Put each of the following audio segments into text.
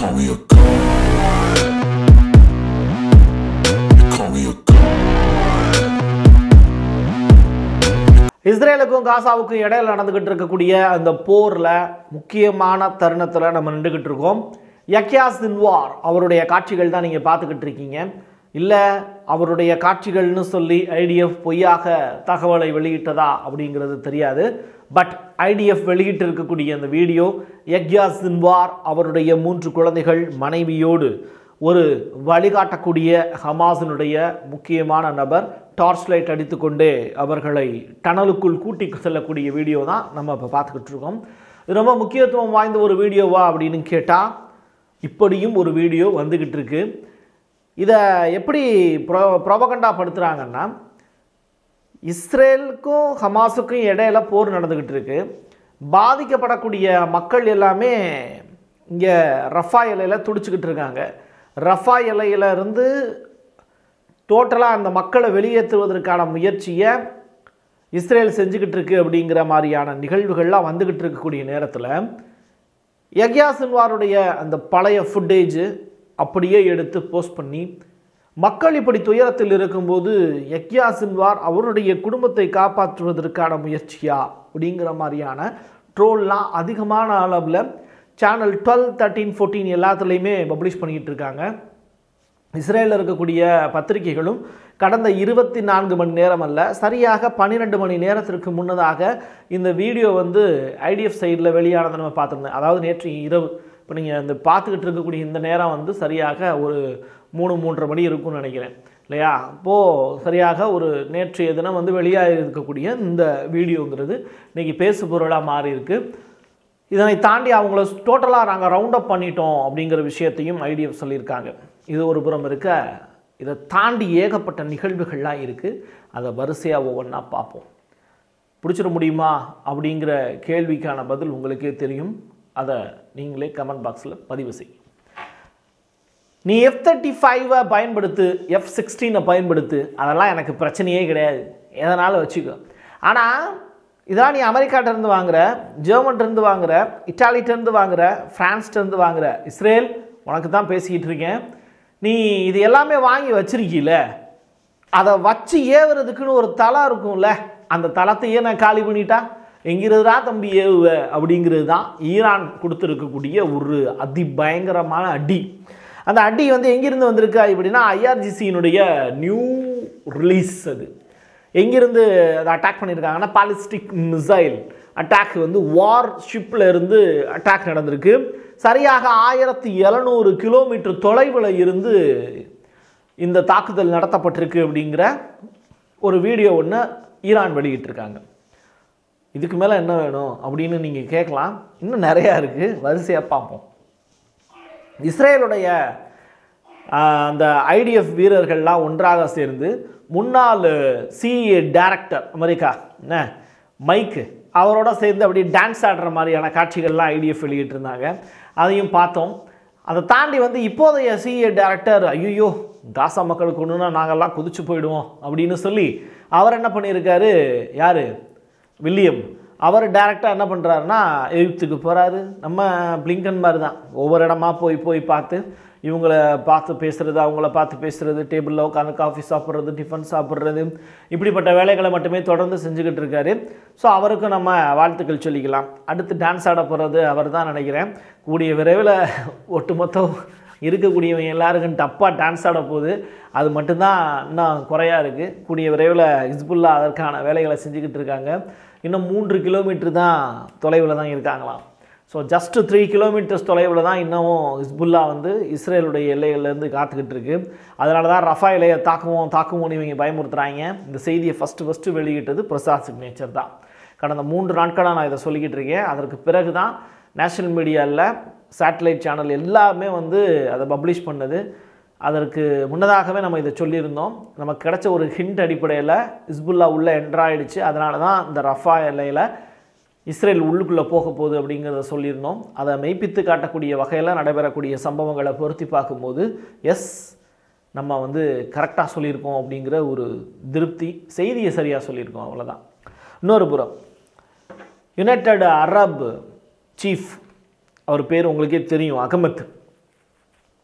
call me a god. You call me a god. இஸ்ரேலுக்கும் காசாவுக்கும் இடையில நடந்துகிட்டு இருக்கக்கூடிய அந்த போர்ல முக்கியமான தருணத்துல நம்ம நின்றுகிட்டு இருக்கோம் யக்யா சின்வார் அவருடைய காட்சிகள் தான் நீங்க பார்த்துக்கிட்டு இருக்கீங்க இல்ல அவருடைய காட்சிகள்னு சொல்லி ஐடிஎஃப் பொய்யாக தகவலை வெளியிட்டதா அப்படிங்கிறது தெரியாது பட் ஐடிஎஃப் வெளியிட்டு இருக்கக்கூடிய அந்த வீடியோ யக்யா சின்வார் அவருடைய மூன்று குழந்தைகள் மனைவியோடு ஒரு வழிகாட்டக்கூடிய ஹமாஸினுடைய முக்கியமான நபர் டார்ச் லைட் அடித்துக்கொண்டே அவர்களை டனலுக்குள் கூட்டி செல்லக்கூடிய வீடியோ தான் நம்ம இப்போ பார்த்துக்கிட்டு இருக்கோம் இது ரொம்ப முக்கியத்துவம் வாய்ந்த ஒரு வீடியோவா அப்படின்னு கேட்டால் இப்படியும் ஒரு வீடியோ வந்துக்கிட்டு இருக்கு இதை எப்படி ப்ரோ ப்ரொபகண்டா படுத்துகிறாங்கன்னா இஸ்ரேலுக்கும் ஹமாஸுக்கும் இடையில போர் நடந்துக்கிட்டு இருக்கு பாதிக்கப்படக்கூடிய மக்கள் எல்லாமே இங்கே ரஃபா எல்லையில் துடிச்சுக்கிட்டு இருக்காங்க ரஃபா எல்லையில இருந்து டோட்டலாக அந்த மக்களை வெளியேற்றுவதற்கான முயற்சியை இஸ்ரேல் செஞ்சுக்கிட்டு இருக்கு அப்படிங்கிற மாதிரியான நிகழ்வுகள்லாம் வந்துக்கிட்டு இருக்கக்கூடிய நேரத்தில் யக்யா சின்வாருடைய அந்த பழைய ஃபுட்டேஜ் அப்படியே எடுத்து போஸ்ட் பண்ணி மக்கள் இப்படி துயரத்தில் இருக்கும்போது யக்யா சின்வார் அவருடைய குடும்பத்தை காப்பாற்றுவதற்கான முயற்சியா அப்படிங்கிற மாதிரியான ட்ரோல்லாம் அதிகமான அளவில் சேனல் டுவெல் தேர்ட்டீன் ஃபோர்டீன் எல்லாத்துலேயுமே பப்ளிஷ் பண்ணிக்கிட்டு இருக்காங்க இஸ்ரேலில் இருக்கக்கூடிய பத்திரிகைகளும் கடந்த இருபத்தி நான்கு மணி நேரம் அல்ல சரியாக பன்னிரெண்டு மணி நேரத்திற்கு முன்னதாக இந்த வீடியோ வந்து ஐடிஎஃப் சைடில் வெளியானதை நம்ம பார்த்துருந்தேன் அதாவது நேற்று இரவு இப்போ நீங்கள் இந்த பார்த்துக்கிட்டு இருக்கக்கூடிய இந்த நேரம் வந்து சரியாக ஒரு மூணு மூன்றரை மணி இருக்கும்னு நினைக்கிறேன் இல்லையா இப்போது சரியாக ஒரு நேற்றைய தினம் வந்து வெளியாக இருக்கக்கூடிய இந்த வீடியோங்கிறது இன்றைக்கி பேசு பொருளாக மாறி இருக்கு இதனை தாண்டி அவங்கள டோட்டலாக நாங்கள் ரவுண்ட் அப் பண்ணிட்டோம் அப்படிங்கிற விஷயத்தையும் ஐடிஎஃப் சொல்லியிருக்காங்க இது ஒரு புறம் இருக்க இதை தாண்டி ஏகப்பட்ட நிகழ்வுகள்லாம் இருக்குது அதை வரிசையாக ஒவ்வொன்றா பார்ப்போம் பிடிச்சிட முடியுமா அப்படிங்கிற கேள்விக்கான பதில் உங்களுக்கே தெரியும் அதை நீங்களே கமெண்ட் பாக்ஸில் பதிவு செய்யும் நீ எஃப் தேர்ட்டி ஃபைவை பயன்படுத்து எஃப் சிக்ஸ்டீனை பயன்படுத்து அதெல்லாம் எனக்கு பிரச்சனையே கிடையாது எதனாலும் வச்சுக்கோ ஆனால் இதெல்லாம் நீ அமெரிக்காட்டிருந்து வாங்குற ஜெர்மன்லேருந்து வாங்குற இட்டாலிட்டேருந்து வாங்குற ஃப்ரான்ஸ்லேருந்து வாங்குற இஸ்ரேல் உனக்கு தான் பேசிக்கிட்டு இருக்கேன் நீ இது எல்லாமே வாங்கி வச்சிருக்கீல அதை வச்சு ஏவுறதுக்குன்னு ஒரு தளம் இருக்கும்ல அந்த தளத்தையே நான் காலி பண்ணிட்டா எங்கிறதுடா தம்பி ஏவுவ அப்படிங்கிறது தான் ஈரான் கொடுத்துருக்கக்கூடிய ஒரு அதி பயங்கரமான அடி அந்த அடி வந்து எங்கிருந்து வந்திருக்கு அப்படின்னா ஐஆர்ஜிசியினுடைய நியூ ரிலீஸ் அது எங்கிருந்து அதை அட்டாக் பண்ணியிருக்காங்கன்னா பாலிஸ்டிக் மிசைல் அட்டாக் வந்து வார் ஷிப்பில் இருந்து அட்டாக் நடந்திருக்கு சரியாக ஆயிரத்தி எழுநூறு கிலோமீட்டர் தொலைவில் இருந்து இந்த தாக்குதல் நடத்தப்பட்டிருக்கு அப்படிங்கிற ஒரு வீடியோ ஒன்று ஈரான் வெளியிட்டிருக்காங்க இதுக்கு மேலே என்ன வேணும் அப்படின்னு நீங்கள் கேட்கலாம் இன்னும் நிறையா இருக்குது வரிசையாக பார்ப்போம் இஸ்ரேலுடைய ஆஹ், அந்த ஐடிஎஃப் வீரர்கள்லாம் ஒன்றாக சேர்ந்து முன்னாள் சிஏ டைரக்டர் அமெரிக்கா என்ன மைக்கு அவரோட சேர்ந்து அப்படியே டான்ஸ் ஆடுற மாதிரியான காட்சிகள்லாம் ஐடிஎஃப் வெளியிட்டிருந்தாங்க அதையும் பார்த்தோம் அதை தாண்டி வந்து இப்போதைய சிஏ டைரக்டர் ஐயோ காசா மக்களுக்கு ஒன்றுனா நாங்கள்லாம் குதிச்சு போயிடுவோம் அப்படின்னு சொல்லி அவர் என்ன பண்ணியிருக்காரு யார் வில்லியம் அவர் டேரெக்டாக என்ன பண்ணுறாருன்னா எகிப்துக்கு போகிறாரு நம்ம பிளிங்கன் மாதிரி தான் ஒவ்வொரு இடமா போய் போய் பார்த்து இவங்கள பார்த்து பேசுகிறது அவங்கள பார்த்து பேசுகிறது டேபிளில் உட்காந்து காஃபி சாப்பிட்றது டிஃபன் சாப்பிட்றது இப்படிப்பட்ட வேலைகளை மட்டுமே தொடர்ந்து செஞ்சுக்கிட்டு இருக்காரு ஸோ அவருக்கும் நம்ம வாழ்த்துக்கள் சொல்லிக்கலாம் அடுத்து டான்ஸ் ஆட போகிறது அவர் தான் நினைக்கிறேன் கூடிய விரைவில் ஒட்டுமொத்தம் இருக்கக்கூடியவங்க எல்லாருக்கும் டப்பாக டான்ஸ் ஆட போகுது அது மட்டும்தான் இன்னும் குறையா இருக்குது கூடிய விரைவில் ஹிஸ்புல்லா அதற்கான வேலைகளை செஞ்சுக்கிட்டு இருக்காங்க இன்னும் மூன்று கிலோமீட்டர் தான் தொலைவில் தான் இருக்காங்களாம் ஸோ ஜஸ்ட் த்ரீ கிலோமீட்டர்ஸ் தொலைவில் தான் இன்னமும் ஹிஸ்புல்லா வந்து இஸ்ரேலுடைய எல்லைகள்லேருந்து காத்துக்கிட்டு இருக்கு அதனால தான் ரஃபா எல்லையை தாக்குவோம் தாக்குவோம்னு இவங்க பயமுறுத்துறாங்க இந்த செய்தியை ஃபஸ்ட்டு ஃபஸ்ட்டு வெளியிட்டது பிரசாத் சிக்னேச்சர் தான் கடந்த மூன்று நாட்களாக நான் இதை சொல்லிக்கிட்டு இருக்கேன் அதற்கு பிறகு தான் நேஷனல் மீடியாவில் சேட்டலைட் சேனல் எல்லாமே வந்து அதை பப்ளிஷ் பண்ணது அதற்கு முன்னதாகவே நம்ம இதை சொல்லியிருந்தோம் நமக்கு கிடைச்ச ஒரு ஹிண்ட் அடிப்படையில் இஸ்புல்லா உள்ளே என்ட்ராயிடுச்சு அதனால தான் இந்த ரஃபா எல்லையில் இஸ்ரேல் உள்ளுக்குள்ளே போக போகுது அப்படிங்கிறத சொல்லியிருந்தோம் அதை மெய்ப்பித்து காட்டக்கூடிய வகையில் நடைபெறக்கூடிய சம்பவங்களை பொருத்தி பார்க்கும்போது எஸ் நம்ம வந்து கரெக்டாக சொல்லியிருக்கோம் அப்படிங்கிற ஒரு திருப்தி செய்தியை சரியாக சொல்லியிருக்கோம் அவ்வளோதான் இன்னொரு புறம் யுனைடெட் அரப் சீஃப் அவர் பேர் உங்களுக்கே தெரியும் அகமத்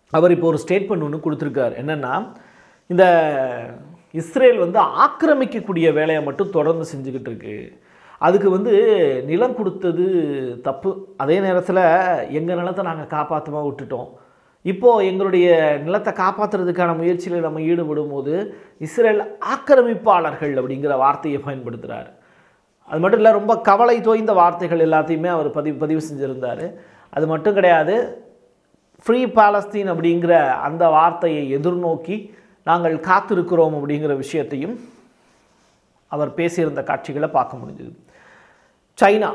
அவர் இப்போ ஒரு ஸ்டேட்மெண்ட் ஒன்று கொடுத்துருக்காரு என்னென்னா இந்த இஸ்ரேல் வந்து ஆக்கிரமிக்கக்கூடிய வேலையை மட்டும் தொடர்ந்து செஞ்சுக்கிட்டு இருக்கு அதுக்கு வந்து நிலம் கொடுத்தது தப்பு அதே நேரத்தில் எங்கள் நிலத்தை நாங்கள் காப்பாற்றமாக விட்டுட்டோம் இப்போது எங்களுடைய நிலத்தை காப்பாற்றுறதுக்கான முயற்சியில் நம்ம ஈடுபடும் போது இஸ்ரேல் ஆக்கிரமிப்பாளர்கள் அப்படிங்கிற வார்த்தையை பயன்படுத்துகிறார் அது மட்டும் இல்லை ரொம்ப கவலை தோய்ந்த வார்த்தைகள் எல்லாத்தையுமே அவர் பதிவு பதிவு செஞ்சுருந்தார் அது மட்டும் கிடையாது ஃப்ரீ பாலஸ்தீன் அப்படிங்கிற அந்த வார்த்தையை எதிர்நோக்கி நாங்கள் காத்திருக்கிறோம் அப்படிங்கிற விஷயத்தையும் அவர் பேசியிருந்த காட்சிகளை பார்க்க முடிஞ்சது சைனா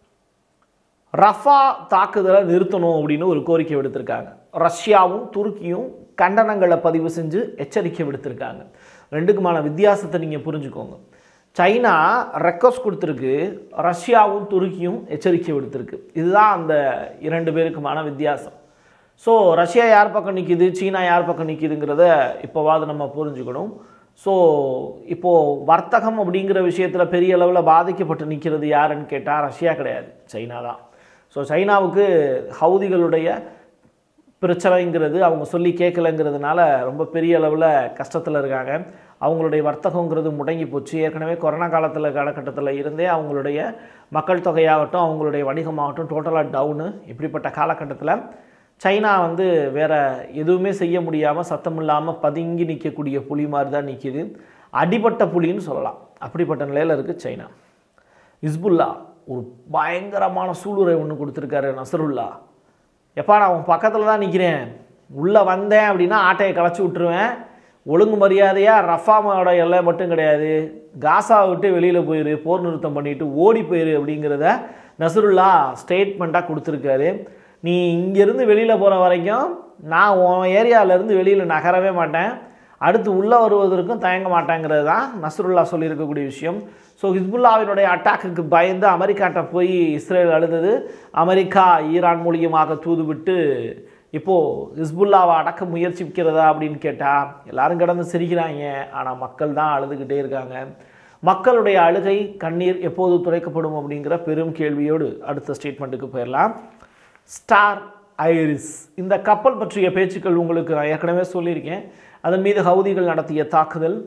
ரஃபா தாக்குதலை நிறுத்தணும் அப்படின்னு ஒரு கோரிக்கை விடுத்திருக்காங்க ரஷ்யாவும் துருக்கியும் கண்டனங்களை பதிவு செஞ்சு எச்சரிக்கை விடுத்திருக்காங்க ரெண்டுக்குமான வித்தியாசத்தை நீங்கள் புரிஞ்சுக்கோங்க சைனா ரெக்வஸ்ட் கொடுத்துருக்கு ரஷ்யாவும் துருக்கியும் எச்சரிக்கை விடுத்திருக்கு இதுதான் அந்த இரண்டு பேருக்குமான வித்தியாசம் ஸோ ரஷ்யா யார் பக்கம் நிற்கிது சீனா யார் பக்கம் நிற்கிதுங்கிறத இப்போவாது நம்ம புரிஞ்சுக்கணும் ஸோ இப்போது வர்த்தகம் அப்படிங்கிற விஷயத்தில் பெரிய அளவில் பாதிக்கப்பட்டு நிற்கிறது யாருன்னு கேட்டால் ரஷ்யா கிடையாது சைனா தான் ஸோ சைனாவுக்கு ஹவுதிகளுடைய பிரச்சனைங்கிறது அவங்க சொல்லி கேட்கலங்கிறதுனால ரொம்ப பெரிய அளவில் கஷ்டத்தில் இருக்காங்க அவங்களுடைய வர்த்தகங்கிறது முடங்கி போச்சு ஏற்கனவே கொரோனா காலத்தில் காலகட்டத்தில் இருந்தே அவங்களுடைய மக்கள் தொகையாகட்டும் அவங்களுடைய வணிகமாகட்டும் டோட்டலாக டவுனு இப்படிப்பட்ட காலகட்டத்தில் சைனா வந்து வேற எதுவுமே செய்ய முடியாமல் சத்தம் இல்லாமல் பதுங்கி நிற்கக்கூடிய புலி மாதிரி தான் நிற்கிது அடிபட்ட புலின்னு சொல்லலாம் அப்படிப்பட்ட நிலையில் இருக்குது சைனா இஸ்புல்லா ஒரு பயங்கரமான சூளுரை ஒன்று கொடுத்துருக்காரு நசருல்லா எப்பா நான் உன் பக்கத்தில் தான் நிற்கிறேன் உள்ளே வந்தேன் அப்படின்னா ஆட்டையை களைச்சி விட்டுருவேன் ஒழுங்கு மரியாதையாக ரஃபாமோட எல்லை மட்டும் கிடையாது காசா விட்டு வெளியில் போயிரு போர் நிறுத்தம் பண்ணிட்டு ஓடி போயிரு அப்படிங்கிறத நசருல்லா ஸ்டேட்மெண்ட்டாக கொடுத்துருக்காரு நீ இங்கேருந்து வெளியில் போகிற வரைக்கும் நான் உன் ஏரியாவிலேருந்து வெளியில் நகரவே மாட்டேன் அடுத்து உள்ளே வருவதற்கும் தயங்க மாட்டேங்கிறது தான் நஸ்ருல்லா சொல்லியிருக்கக்கூடிய விஷயம் ஸோ ஹிஸ்புல்லாவினுடைய அட்டாக்குக்கு பயந்து அமெரிக்காட்ட போய் இஸ்ரேல் அழுதது அமெரிக்கா ஈரான் மூலியமாக தூதுவிட்டு இப்போது ஹிஸ்புல்லாவை அடக்க முயற்சிக்கிறதா அப்படின்னு கேட்டால் எல்லாரும் கடந்து சிரிக்கிறாங்க ஆனால் மக்கள் தான் அழுதுகிட்டே இருக்காங்க மக்களுடைய அழுகை கண்ணீர் எப்போது துடைக்கப்படும் அப்படிங்கிற பெரும் கேள்வியோடு அடுத்த ஸ்டேட்மெண்ட்டுக்கு போயிடலாம் ஸ்டார் ஐரிஸ் இந்த கப்பல் பற்றிய பேச்சுக்கள் உங்களுக்கு நான் ஏற்கனவே சொல்லியிருக்கேன் அதன் மீது ஹவுதிகள் நடத்திய தாக்குதல்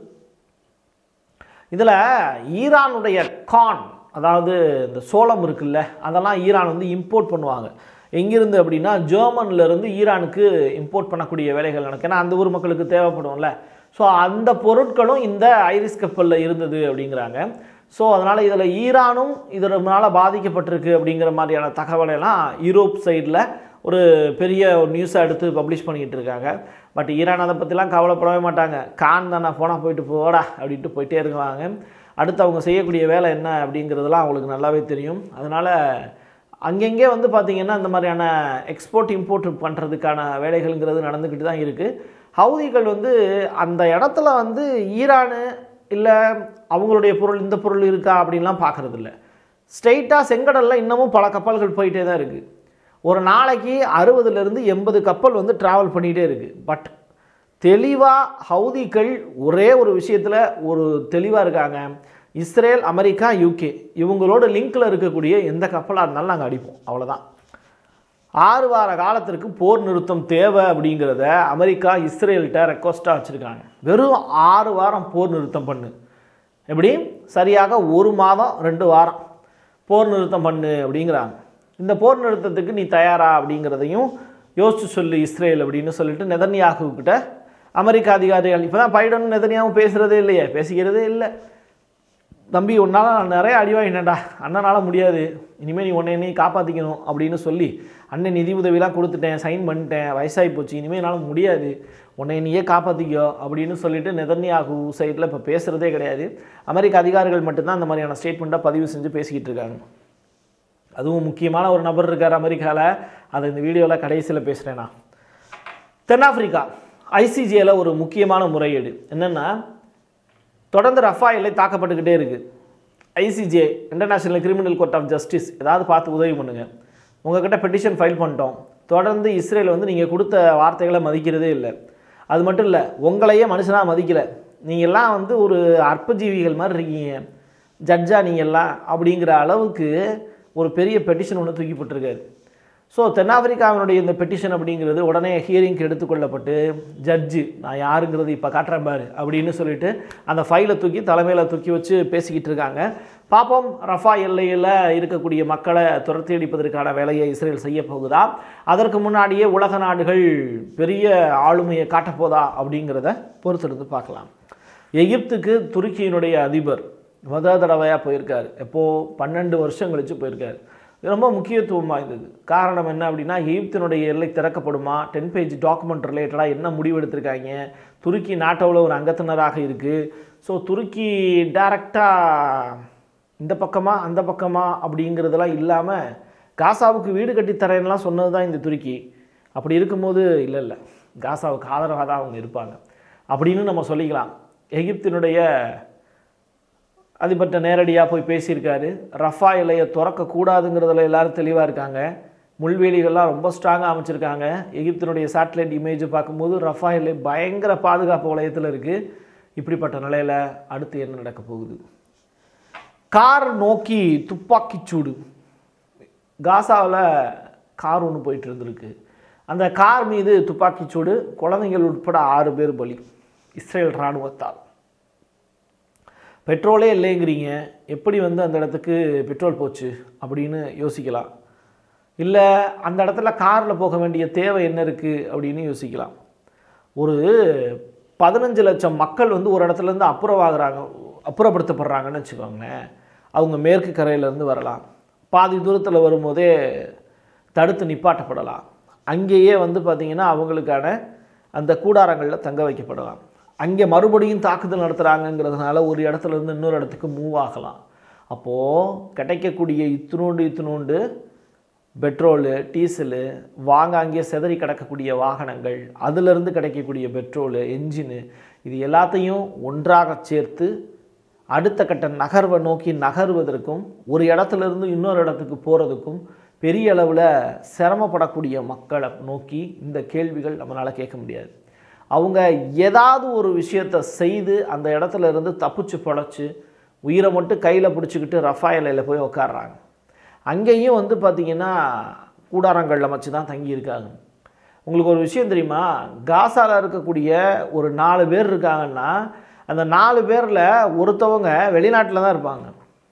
இதில் ஈரானுடைய கான் அதாவது இந்த சோளம் இருக்குல்ல அதெல்லாம் ஈரான் வந்து இம்போர்ட் பண்ணுவாங்க எங்கிருந்து அப்படின்னா ஜெர்மன்ல இருந்து ஈரானுக்கு இம்போர்ட் பண்ணக்கூடிய வேலைகள் நடக்கும் ஏன்னா அந்த ஊர் மக்களுக்கு தேவைப்படும்ல ஸோ அந்த பொருட்களும் இந்த ஐரிஸ் கப்பலில் இருந்தது அப்படிங்கிறாங்க ஸோ அதனால் இதில் ஈரானும் இதனால பாதிக்கப்பட்டிருக்கு அப்படிங்கிற மாதிரியான தகவலையெல்லாம் யூரோப் சைடில் ஒரு பெரிய ஒரு நியூஸை எடுத்து பப்ளிஷ் பண்ணிக்கிட்டு இருக்காங்க பட் ஈரான் அதை பற்றிலாம் கவலைப்படவே மாட்டாங்க கான் தானே போனால் போயிட்டு போடா அப்படின்ட்டு போயிட்டே இருக்குவாங்க அடுத்து அவங்க செய்யக்கூடிய வேலை என்ன அப்படிங்கிறதுலாம் அவங்களுக்கு நல்லாவே தெரியும் அதனால் அங்கங்கே வந்து பார்த்திங்கன்னா இந்த மாதிரியான எக்ஸ்போர்ட் இம்போர்ட் பண்ணுறதுக்கான வேலைகள்ங்கிறது நடந்துக்கிட்டு தான் இருக்குது ஹவுதிகள் வந்து அந்த இடத்துல வந்து ஈரானு இல்லை அவங்களுடைய பொருள் இந்த பொருள் இருக்கா அப்படின்லாம் பார்க்குறது இல்லை ஸ்ட்ரெயிட்டாக செங்கடலில் இன்னமும் பல கப்பல்கள் போயிட்டே தான் இருக்குது ஒரு நாளைக்கு அறுபதுலேருந்து எண்பது கப்பல் வந்து ட்ராவல் பண்ணிகிட்டே இருக்குது பட் தெளிவாக ஹவுதிகள் ஒரே ஒரு விஷயத்தில் ஒரு தெளிவாக இருக்காங்க இஸ்ரேல் அமெரிக்கா யூகே இவங்களோட லிங்க்கில் இருக்கக்கூடிய எந்த கப்பலாக இருந்தாலும் நாங்கள் அடிப்போம் அவ்வளோதான் ஆறு வார காலத்திற்கு போர் நிறுத்தம் தேவை அப்படிங்கிறத அமெரிக்கா இஸ்ரேல்கிட்ட ரெக்வஸ்ட்டாக வச்சுருக்காங்க வெறும் ஆறு வாரம் போர் நிறுத்தம் பண்ணு எப்படி சரியாக ஒரு மாதம் ரெண்டு வாரம் போர் நிறுத்தம் பண்ணு அப்படிங்கிறாங்க இந்த போர் நிறுத்தத்துக்கு நீ தயாரா அப்படிங்கிறதையும் யோசிச்சு சொல்லு இஸ்ரேல் அப்படின்னு சொல்லிட்டு நெதன்யாகுக்கிட்ட அமெரிக்க அதிகாரிகள் இப்போ தான் பைடன் நெதன்யாவும் பேசுகிறதே இல்லையே பேசிக்கிறதே இல்லை தம்பி உன்னால் நான் நிறைய அடி வாங்கினேன்டா அண்ணனால் முடியாது இனிமேல் நீ உன்னை நீ காப்பாற்றிக்கணும் அப்படின்னு சொல்லி அண்ணன் நிதி உதவிலாம் கொடுத்துட்டேன் சைன் பண்ணிட்டேன் வயசாகி போச்சு இனிமேல் என்னால் முடியாது உன்னை நீயே காப்பாற்றிக்கோ அப்படின்னு சொல்லிட்டு நெதன்யாகு சைடில் இப்போ பேசுகிறதே கிடையாது அமெரிக்க அதிகாரிகள் மட்டும்தான் அந்த மாதிரியான ஸ்டேட்மெண்ட்டாக பதிவு செஞ்சு பேசிக்கிட்டு இருக்காங்க அதுவும் முக்கியமான ஒரு நபர் இருக்கார் அமெரிக்காவில் அதை இந்த வீடியோவில் கடைசியில் பேசுகிறேன் நான் தென்னாப்பிரிக்கா ஐசிஜியில் ஒரு முக்கியமான முறையீடு என்னென்னா தொடர்ந்து ரஃபா எல்லை தாக்கப்பட்டுக்கிட்டே இருக்குது ICJ international criminal court of justice ஏதாவது பார்த்து உதவி பண்ணுங்கள் உங்ககிட்ட பெட்டிஷன் ஃபைல் பண்ணிட்டோம் தொடர்ந்து இஸ்ரேல் வந்து நீங்கள் கொடுத்த வார்த்தைகளை மதிக்கிறதே இல்லை அது மட்டும் இல்லை உங்களையே மனுஷனாக மதிக்கலை நீங்கள்லாம் வந்து ஒரு அற்பஜீவிகள் மாதிரி இருக்கீங்க ஜட்ஜா நீங்கள்லாம் அப்படிங்கிற அளவுக்கு ஒரு பெரிய பெட்டிஷன் ஒன்று தூக்கி போட்டிருக்காரு ஸோ தென்னாப்பிரிக்காவினுடைய இந்த பெட்டிஷன் அப்படிங்கிறது உடனே ஹியரிங்க்கு எடுத்துக்கொள்ளப்பட்டு ஜட்ஜு நான் யாருங்கிறது இப்போ காட்டுறேன் பாரு அப்படின்னு சொல்லிட்டு அந்த ஃபைலை தூக்கி தலைமையில் தூக்கி வச்சு பேசிக்கிட்டு இருக்காங்க பார்ப்போம் ரஃபா எல்லையில் இருக்கக்கூடிய மக்களை துரத்தி அடிப்பதற்கான வேலையை இஸ்ரேல் செய்ய போகுதா அதற்கு முன்னாடியே உலக நாடுகள் பெரிய ஆளுமையை காட்டப்போதா அப்படிங்கிறத பொறுத்திருந்து பார்க்கலாம் எகிப்துக்கு துருக்கியினுடைய அதிபர் முத தடவையாக போயிருக்காரு எப்போது பன்னெண்டு வருஷம் கழிச்சு போயிருக்காரு இது ரொம்ப முக்கியத்துவம் வாய்ந்தது காரணம் என்ன அப்படின்னா எகிப்தினுடைய எல்லை திறக்கப்படுமா டென் பேஜ் டாக்குமெண்ட் ரிலேட்டடாக என்ன முடிவு எடுத்திருக்காங்க துருக்கி நாட்டோவில் ஒரு அங்கத்தினராக இருக்குது ஸோ துருக்கி டைரக்டாக இந்த பக்கமா அந்த பக்கமா அப்படிங்கிறதெல்லாம் இல்லாமல் காசாவுக்கு வீடு கட்டி தரேன்லாம் சொன்னது தான் இந்த துருக்கி அப்படி இருக்கும்போது இல்லை இல்லை காசாவுக்கு ஆதரவாக தான் அவங்க இருப்பாங்க அப்படின்னு நம்ம சொல்லிக்கலாம் எகிப்தினுடைய அதிபர்கிட்ட நேரடியாக போய் பேசியிருக்காரு ரஃபா எல்லையை திறக்கக்கூடாதுங்கிறதுல எல்லாரும் தெளிவாக இருக்காங்க முள்வேலிகள்லாம் ரொம்ப ஸ்ட்ராங்காக அமைச்சிருக்காங்க எகிப்தினுடைய சேட்டலைட் இமேஜ் பார்க்கும்போது ரஃபா எல்லை பயங்கர பாதுகாப்பு வளையத்தில் இருக்குது இப்படிப்பட்ட நிலையில் அடுத்து என்ன நடக்க போகுது கார் நோக்கி துப்பாக்கிச் சூடு காசாவில் கார் ஒன்று போயிட்டு இருந்திருக்கு அந்த கார் மீது துப்பாக்கிச் சூடு குழந்தைகள் உட்பட ஆறு பேர் பலி இஸ்ரேல் இராணுவத்தால் பெட்ரோலே இல்லைங்கிறீங்க எப்படி வந்து அந்த இடத்துக்கு பெட்ரோல் போச்சு அப்படின்னு யோசிக்கலாம் இல்லை அந்த இடத்துல காரில் போக வேண்டிய தேவை என்ன இருக்குது அப்படின்னு யோசிக்கலாம் ஒரு பதினஞ்சு லட்சம் மக்கள் வந்து ஒரு இடத்துலேருந்து அப்புறவாகிறாங்க அப்புறப்படுத்தப்படுறாங்கன்னு வச்சுக்கோங்களேன் அவங்க மேற்கு கரையிலேருந்து வரலாம் பாதி தூரத்தில் வரும்போதே தடுத்து நிப்பாட்டப்படலாம் அங்கேயே வந்து பார்த்திங்கன்னா அவங்களுக்கான அந்த கூடாரங்களில் தங்க வைக்கப்படலாம் அங்கே மறுபடியும் தாக்குதல் நடத்துகிறாங்கங்கிறதுனால ஒரு இடத்துல இருந்து இன்னொரு இடத்துக்கு மூவ் ஆகலாம் அப்போது கிடைக்கக்கூடிய இத்தினோண்டு இத்தினோண்டு பெட்ரோலு டீசலு வாங்க அங்கே செதறி கிடக்கக்கூடிய வாகனங்கள் அதிலிருந்து கிடைக்கக்கூடிய பெட்ரோலு என்ஜினு இது எல்லாத்தையும் ஒன்றாக சேர்த்து அடுத்த கட்ட நகர்வை நோக்கி நகர்வதற்கும் ஒரு இடத்துல இருந்து இன்னொரு இடத்துக்கு போகிறதுக்கும் பெரிய அளவில் சிரமப்படக்கூடிய மக்களை நோக்கி இந்த கேள்விகள் நம்மளால் கேட்க முடியாது அவங்க ஏதாவது ஒரு விஷயத்தை செய்து அந்த இடத்துல இருந்து தப்பிச்சு பொழைச்சி உயிரை மட்டும் கையில் பிடிச்சிக்கிட்டு ரஃபாயலையில் போய் உட்காடுறாங்க அங்கேயும் வந்து பார்த்திங்கன்னா கூடாரங்கள் அமைச்சு தான் தங்கியிருக்காங்க உங்களுக்கு ஒரு விஷயம் தெரியுமா காசாவில் இருக்கக்கூடிய ஒரு நாலு பேர் இருக்காங்கன்னா அந்த நாலு பேரில் ஒருத்தவங்க வெளிநாட்டில் தான் இருப்பாங்க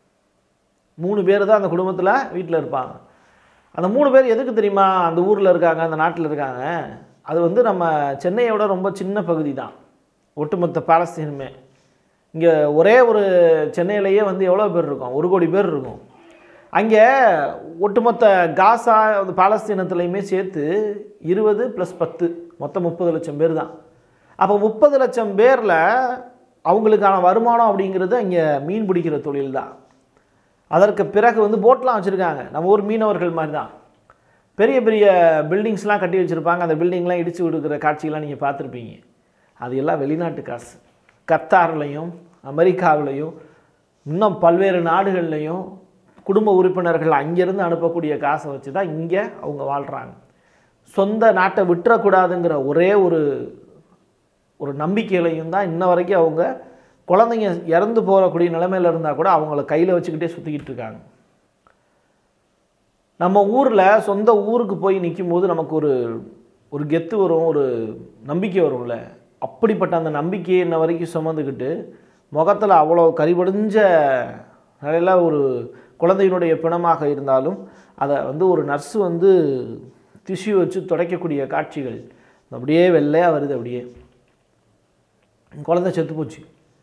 மூணு பேர் தான் அந்த குடும்பத்தில் வீட்டில் இருப்பாங்க அந்த மூணு பேர் எதுக்கு தெரியுமா அந்த ஊரில் இருக்காங்க அந்த நாட்டில் இருக்காங்க அது வந்து நம்ம சென்னையோட ரொம்ப சின்ன பகுதி தான் ஒட்டுமொத்த பாலஸ்தீனுமே இங்கே ஒரே ஒரு சென்னையிலேயே வந்து எவ்வளோ பேர் இருக்கும் ஒரு கோடி பேர் இருக்கும் அங்கே ஒட்டுமொத்த காசா அந்த பாலஸ்தீனத்துலேயுமே சேர்த்து இருபது ப்ளஸ் பத்து மொத்தம் முப்பது லட்சம் பேர் தான் அப்போ முப்பது லட்சம் பேரில் அவங்களுக்கான வருமானம் அப்படிங்கிறது அங்கே மீன் பிடிக்கிற தொழில் தான் அதற்கு பிறகு வந்து போட்லாம் வச்சுருக்காங்க நம்ம ஊர் மீனவர்கள் மாதிரி தான் பெரிய பெரிய பில்டிங்ஸ்லாம் கட்டி வச்சுருப்பாங்க அந்த பில்டிங்லாம் இடித்து கொடுக்குற காட்சியெல்லாம் நீங்கள் பார்த்துருப்பீங்க அது எல்லாம் வெளிநாட்டு காசு கத்தார்லேயும் அமெரிக்காவிலையும் இன்னும் பல்வேறு நாடுகள்லையும் குடும்ப உறுப்பினர்கள் அங்கேருந்து அனுப்பக்கூடிய காசை வச்சு தான் இங்கே அவங்க வாழ்கிறாங்க சொந்த நாட்டை விட்டுறக்கூடாதுங்கிற ஒரே ஒரு ஒரு நம்பிக்கையிலையும் தான் இன்ன வரைக்கும் அவங்க குழந்தைங்க இறந்து போகக்கூடிய நிலைமையில் இருந்தால் கூட அவங்கள கையில் வச்சுக்கிட்டே சுற்றிக்கிட்டு இருக்காங்க நம்ம ஊரில் சொந்த ஊருக்கு போய் நிற்கும் போது நமக்கு ஒரு ஒரு கெத்து வரும் ஒரு நம்பிக்கை வரும்ல அப்படிப்பட்ட அந்த நம்பிக்கையை இன்ன வரைக்கும் சுமந்துக்கிட்டு முகத்தில் அவ்வளோ கரிபடிஞ்ச நிலையில் ஒரு குழந்தையினுடைய பிணமாக இருந்தாலும் அதை வந்து ஒரு நர்ஸு வந்து திஷ்யூ வச்சு துடைக்கக்கூடிய காட்சிகள் அப்படியே வெள்ளையாக வருது அப்படியே குழந்தை செத்து போச்சு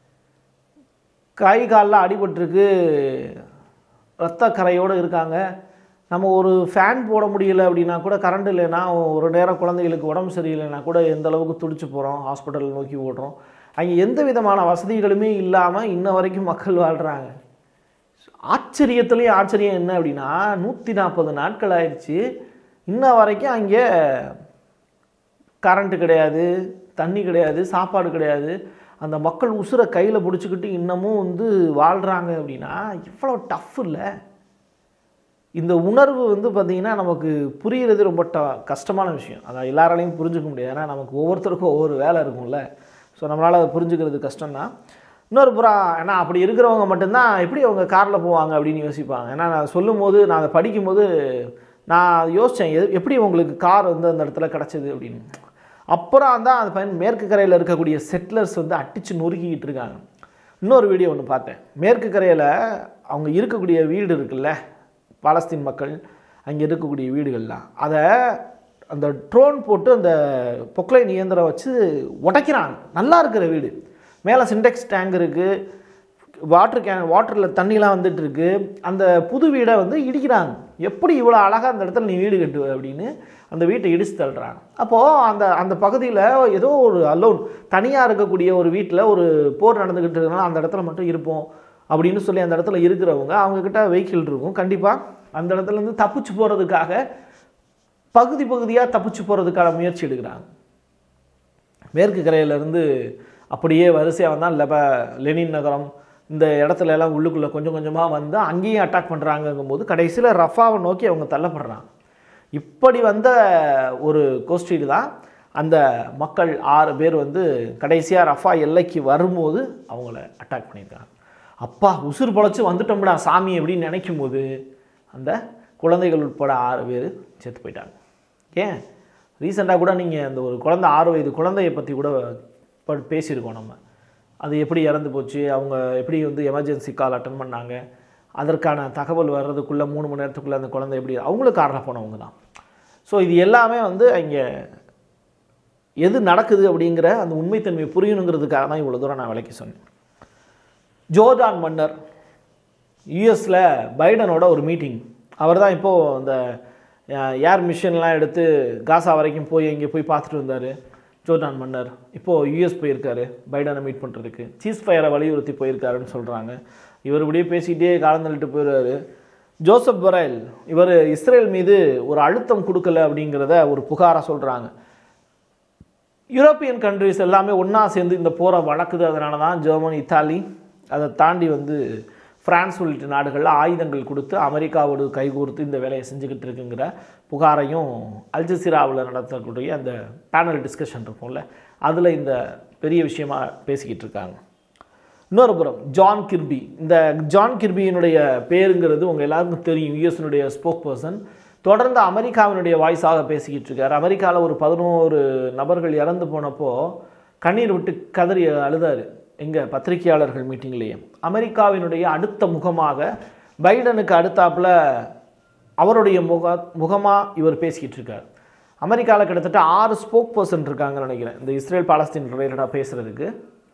கை காலில் அடிபட்டிருக்கு ரத்த கரையோடு இருக்காங்க நம்ம ஒரு ஃபேன் போட முடியல அப்படின்னா கூட கரண்ட் இல்லைன்னா ஒரு நேரம் குழந்தைகளுக்கு உடம்பு சரியில்லைன்னா கூட எந்த அளவுக்கு துடிச்சு போகிறோம் ஹாஸ்பிட்டல் நோக்கி ஓடுறோம் அங்கே எந்த விதமான வசதிகளுமே இல்லாமல் இன்ன வரைக்கும் மக்கள் வாழ்கிறாங்க ஆச்சரியத்துலேயும் ஆச்சரியம் என்ன அப்படின்னா நூற்றி நாற்பது நாட்கள் ஆயிடுச்சு இன்ன வரைக்கும் அங்கே கரண்ட்டு கிடையாது தண்ணி கிடையாது சாப்பாடு கிடையாது அந்த மக்கள் உசுரை கையில் பிடிச்சிக்கிட்டு இன்னமும் வந்து வாழ்கிறாங்க அப்படின்னா இவ்வளோ டஃப் இல்லை இந்த உணர்வு வந்து பார்த்திங்கன்னா நமக்கு புரிகிறது ரொம்ப ட கஷ்டமான விஷயம் அதை எல்லாராலையும் புரிஞ்சுக்க முடியாது ஏன்னா நமக்கு ஒவ்வொருத்தருக்கும் ஒவ்வொரு வேலை இருக்கும்ல ஸோ நம்மளால் அதை புரிஞ்சுக்கிறது கஷ்டம்தான் இன்னொரு புறா ஏன்னா அப்படி இருக்கிறவங்க மட்டும்தான் எப்படி அவங்க காரில் போவாங்க அப்படின்னு யோசிப்பாங்க ஏன்னா நான் சொல்லும் போது நான் அதை படிக்கும்போது நான் யோசித்தேன் எ எப்படி உங்களுக்கு கார் வந்து அந்த இடத்துல கிடச்சிது அப்படின்னு அப்புறம் தான் அந்த பையன் மேற்கு கரையில் இருக்கக்கூடிய செட்டிலர்ஸ் வந்து அடித்து நொறுக்கிக்கிட்டு இருக்காங்க இன்னொரு வீடியோ ஒன்று பார்த்தேன் மேற்கு கரையில் அவங்க இருக்கக்கூடிய வீடு இருக்குல்ல பாலஸ்தீன் மக்கள் அங்கே இருக்கக்கூடிய வீடுகள்லாம் அதை அந்த ட்ரோன் போட்டு அந்த பொக்லைன் இயந்திரம் வச்சு உடைக்கிறாங்க நல்லா இருக்கிற வீடு மேலே சிண்டெக்ஸ் டேங்க் இருக்குது வாட்டர் கேன் வாட்டரில் தண்ணிலாம் வந்துட்டு இருக்கு அந்த புது வீடை வந்து இடிக்கிறாங்க எப்படி இவ்வளோ அழகாக அந்த இடத்துல நீ வீடு கட்டுவ அப்படின்னு அந்த வீட்டை இடிச்சு தள்ளுறாங்க அப்போது அந்த அந்த பகுதியில் ஏதோ ஒரு அலோன் தனியாக இருக்கக்கூடிய ஒரு வீட்டில் ஒரு போர் நடந்துக்கிட்டு இருக்கனால அந்த இடத்துல மட்டும் இருப்போம் அப்படின்னு சொல்லி அந்த இடத்துல இருக்கிறவங்க அவங்கக்கிட்ட வெஹிக்கிள் இருக்கும் கண்டிப்பாக அந்த இடத்துல இருந்து தப்பிச்சு போகிறதுக்காக பகுதி பகுதியாக தப்பிச்சு போகிறதுக்கான முயற்சி எடுக்கிறாங்க மேற்கு கரையிலேருந்து அப்படியே வரிசையாக வந்தால் லெப லெனின் நகரம் இந்த இடத்துல எல்லாம் உள்ளுக்குள்ளே கொஞ்சம் கொஞ்சமாக வந்து அங்கேயும் அட்டாக் பண்ணுறாங்கங்கும் போது கடைசியில் ரஃபாவை நோக்கி அவங்க தள்ளப்படுறாங்க இப்படி வந்த ஒரு கோஷ்டியில் தான் அந்த மக்கள் ஆறு பேர் வந்து கடைசியாக ரஃபா எல்லைக்கு வரும்போது அவங்கள அட்டாக் பண்ணியிருக்காங்க அப்பா உசுர் பொழைச்சி வந்துட்டோம்டா சாமி அப்படின்னு நினைக்கும் போது அந்த குழந்தைகள் உட்பட ஆறு பேர் செத்து போயிட்டாங்க ஏன் ரீசெண்டாக கூட நீங்கள் அந்த ஒரு குழந்தை ஆறு வயது குழந்தையை பற்றி கூட ப- பேசியிருக்கோம் நம்ம அது எப்படி இறந்து போச்சு அவங்க எப்படி வந்து எமர்ஜென்சி கால் அட்டன் பண்ணாங்க அதற்கான தகவல் வர்றதுக்குள்ளே மூணு மணி நேரத்துக்குள்ளே அந்த குழந்தை எப்படி அவங்களும் காரணம் போனவங்க தான் ஸோ இது எல்லாமே வந்து இங்கே எது நடக்குது அப்படிங்கிற அந்த உண்மைத்தன்மையை புரியணுங்கிறதுக்காக தான் இவ்வளோ தூரம் நான் விளக்கி சொன்னேன் ஜோர்டான் மன்னர் யூஎஸில் பைடனோட ஒரு மீட்டிங் அவர் தான் இப்போது அந்த ஏர் மிஷன்லாம் எடுத்து காசா வரைக்கும் போய் இங்கே போய் பார்த்துட்டு வந்தார் ஜோர்டான் மன்னர் இப்போது யூஎஸ் போயிருக்காரு பைடனை மீட் பண்ணுறதுக்கு சீஸ் ஃபயரை வலியுறுத்தி போயிருக்காருன்னு சொல்கிறாங்க இவர் இப்படியே பேசிக்கிட்டே காலம் தள்ளிட்டு போயிடுறாரு ஜோசப் பரேல் இவர் இஸ்ரேல் மீது ஒரு அழுத்தம் கொடுக்கல அப்படிங்கிறத ஒரு புகாராக சொல்கிறாங்க யூரோப்பியன் கண்ட்ரிஸ் எல்லாமே ஒன்றா சேர்ந்து இந்த போரை வளர்க்குது அதனால தான் ஜெர்மனி இத்தாலி அதை தாண்டி வந்து பிரான்ஸ் உள்ளிட்ட நாடுகளில் ஆயுதங்கள் கொடுத்து அமெரிக்காவோடு கைகோர்த்து இந்த வேலையை செஞ்சுக்கிட்டு இருக்குங்கிற புகாரையும் அல்ஜசீராவில் நடத்தக்கூடிய அந்த பேனல் டிஸ்கஷன் இருக்கும்ல அதில் இந்த பெரிய விஷயமா பேசிக்கிட்டு இருக்காங்க இன்னொரு புறம் ஜான் கிர்பி இந்த ஜான் கிர்பியினுடைய பேருங்கிறது உங்கள் எல்லாருக்கும் தெரியும் யூஎஸ்னுடைய ஸ்போக் பர்சன் தொடர்ந்து அமெரிக்காவினுடைய வாய்ஸாக பேசிக்கிட்டு இருக்கார் அமெரிக்காவில் ஒரு பதினோரு நபர்கள் இறந்து போனப்போ கண்ணீர் விட்டு கதறி அழுதாரு எங்க பத்திரிகையாளர்கள் மீட்டிங்லேயே அமெரிக்காவினுடைய அடுத்த முகமாக பைடனுக்கு அடுத்தாப்புல அவருடைய முக முகமாக இவர் பேசிக்கிட்டு இருக்கார் அமெரிக்காவில் கிட்டத்தட்ட ஆறு ஸ்போக் பர்சன் இருக்காங்கன்னு நினைக்கிறேன் இந்த இஸ்ரேல் பாலஸ்தீன் ரிலேட்டடாக பேசுகிறதுக்கு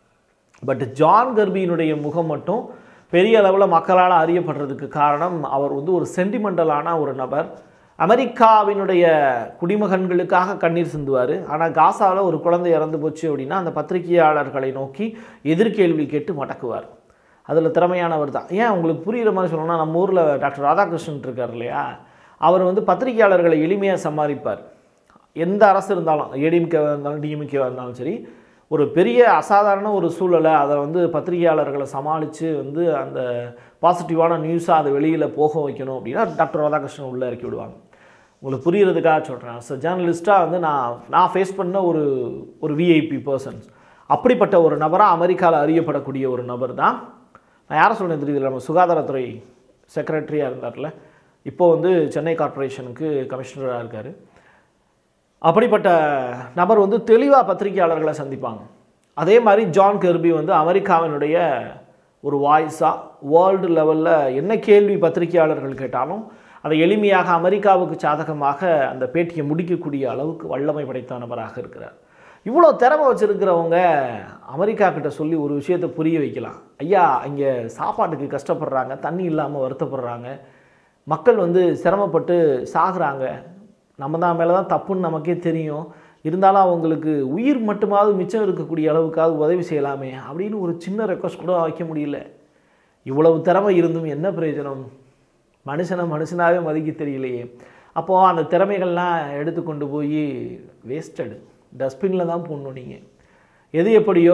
பட் ஜான் கர்பியினுடைய முகம் மட்டும் பெரிய அளவில் மக்களால் அறியப்படுறதுக்கு காரணம் அவர் வந்து ஒரு சென்டிமெண்டலான ஒரு நபர் அமெரிக்காவினுடைய குடிமகன்களுக்காக கண்ணீர் சிந்துவார் ஆனால் காசாவில் ஒரு குழந்தை இறந்து போச்சு அப்படின்னா அந்த பத்திரிகையாளர்களை நோக்கி எதிர்கேள்வி கேட்டு மடக்குவார் அதில் திறமையானவர் தான் ஏன் உங்களுக்கு புரிகிற மாதிரி சொல்லணும்னா நம்ம ஊரில் டாக்டர் ராதாகிருஷ்ணன் இருக்கார் இல்லையா அவர் வந்து பத்திரிகையாளர்களை எளிமையாக சமாளிப்பார் எந்த அரசு இருந்தாலும் ஏடிஎம்கேவாக இருந்தாலும் டிஎம்கேவாக இருந்தாலும் சரி ஒரு பெரிய அசாதாரண ஒரு சூழலை அதை வந்து பத்திரிகையாளர்களை சமாளித்து வந்து அந்த பாசிட்டிவான நியூஸாக அதை வெளியில் போக வைக்கணும் அப்படின்னா டாக்டர் ராதாகிருஷ்ணன் உள்ளே இறக்கி விடுவாங்க உங்களுக்கு புரியறதுக்காக சொல்கிறேன் ஸோ ஜேர்னலிஸ்ட்டாக வந்து நான் நான் ஃபேஸ் பண்ண ஒரு ஒரு விஐபி பர்சன்ஸ் அப்படிப்பட்ட ஒரு நபராக அமெரிக்காவில் அறியப்படக்கூடிய ஒரு நபர் தான் நான் யாரை சொல்கிறேன் தெரியுது நம்ம சுகாதாரத்துறை செக்ரட்டரியாக இருந்தார்ல இப்போ வந்து சென்னை கார்ப்பரேஷனுக்கு கமிஷனராக இருக்கார் அப்படிப்பட்ட நபர் வந்து தெளிவாக பத்திரிகையாளர்களை சந்திப்பாங்க அதே மாதிரி ஜான் கெர்பி வந்து அமெரிக்காவினுடைய ஒரு வாய்ஸாக வேர்ல்டு லெவலில் என்ன கேள்வி பத்திரிகையாளர்கள் கேட்டாலும் அதை எளிமையாக அமெரிக்காவுக்கு சாதகமாக அந்த பேட்டியை முடிக்கக்கூடிய அளவுக்கு வல்லமை படைத்த நபராக இருக்கிறார் இவ்வளோ திறமை வச்சுருக்கிறவங்க அமெரிக்கா கிட்ட சொல்லி ஒரு விஷயத்தை புரிய வைக்கலாம் ஐயா இங்கே சாப்பாட்டுக்கு கஷ்டப்படுறாங்க தண்ணி இல்லாமல் வருத்தப்படுறாங்க மக்கள் வந்து சிரமப்பட்டு சாகுறாங்க நம்ம தான் மேலே தான் தப்புன்னு நமக்கே தெரியும் இருந்தாலும் அவங்களுக்கு உயிர் மட்டுமாவது மிச்சம் இருக்கக்கூடிய அளவுக்காவது உதவி செய்யலாமே அப்படின்னு ஒரு சின்ன ரெக்வஸ்ட் கூட வைக்க முடியல இவ்வளவு திறமை இருந்தும் என்ன பிரயோஜனம் மனுஷனை மனுஷனாகவே மதிக்க தெரியலையே அப்போது அந்த திறமைகள்லாம் எடுத்து கொண்டு போய் வேஸ்டடு டஸ்ட்பினில் தான் போடணும் நீங்கள் எது எப்படியோ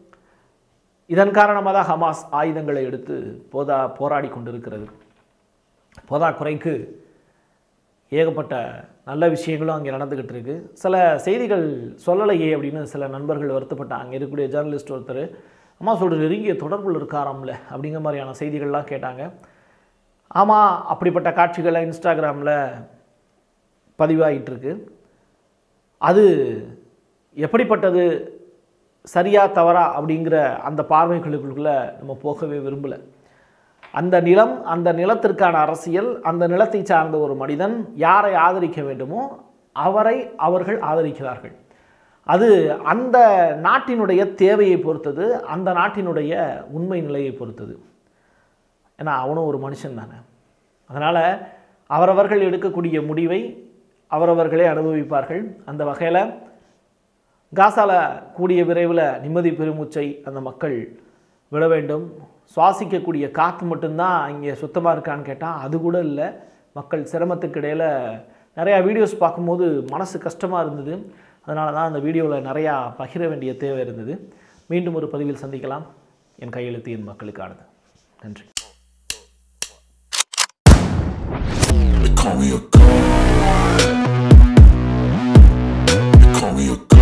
இதன் காரணமாக தான் ஹமாஸ் ஆயுதங்களை எடுத்து போதா போராடி கொண்டிருக்கிறது போதா குறைக்கு ஏகப்பட்ட நல்ல விஷயங்களும் அங்கே நடந்துக்கிட்டு இருக்கு சில செய்திகள் சொல்லலையே அப்படின்னு சில நண்பர்கள் வருத்தப்பட்டாங்க அங்கே இருக்கக்கூடிய ஜேர்னலிஸ்ட் ஒருத்தர் அம்மா சொல்கிற நெருங்கிய தொடர்பில் இருக்காராம்ல அப்படிங்கிற மாதிரியான செய்திகள்லாம் கேட்டாங்க ஆமாம் அப்படிப்பட்ட காட்சிகளை இன்ஸ்டாகிராமில் பதிவாகிட்டு இருக்கு அது எப்படிப்பட்டது சரியா தவறா அப்படிங்கிற அந்த பார்வைகளுக்குள்ள நம்ம போகவே விரும்பலை அந்த நிலம் அந்த நிலத்திற்கான அரசியல் அந்த நிலத்தை சார்ந்த ஒரு மனிதன் யாரை ஆதரிக்க வேண்டுமோ அவரை அவர்கள் ஆதரிக்கிறார்கள் அது அந்த நாட்டினுடைய தேவையை பொறுத்தது அந்த நாட்டினுடைய உண்மை நிலையை பொறுத்தது ஏன்னா அவனும் ஒரு மனுஷன் தானே அதனால் அவரவர்கள் எடுக்கக்கூடிய முடிவை அவரவர்களே அனுபவிப்பார்கள் அந்த வகையில் காசால கூடிய விரைவில் நிம்மதி பெருமூச்சை அந்த மக்கள் விட வேண்டும் சுவாசிக்கக்கூடிய காற்று மட்டும்தான் இங்கே சுத்தமாக இருக்கான்னு கேட்டால் அது கூட இல்லை மக்கள் சிரமத்துக்கு இடையில் நிறையா வீடியோஸ் பார்க்கும்போது மனசு கஷ்டமாக இருந்தது அதனால தான் அந்த வீடியோவில் நிறையா பகிர வேண்டிய தேவை இருந்தது மீண்டும் ஒரு பதிவில் சந்திக்கலாம் என் கையெழுத்து என் மக்களுக்கானது நன்றி They call me a god. They call me a god.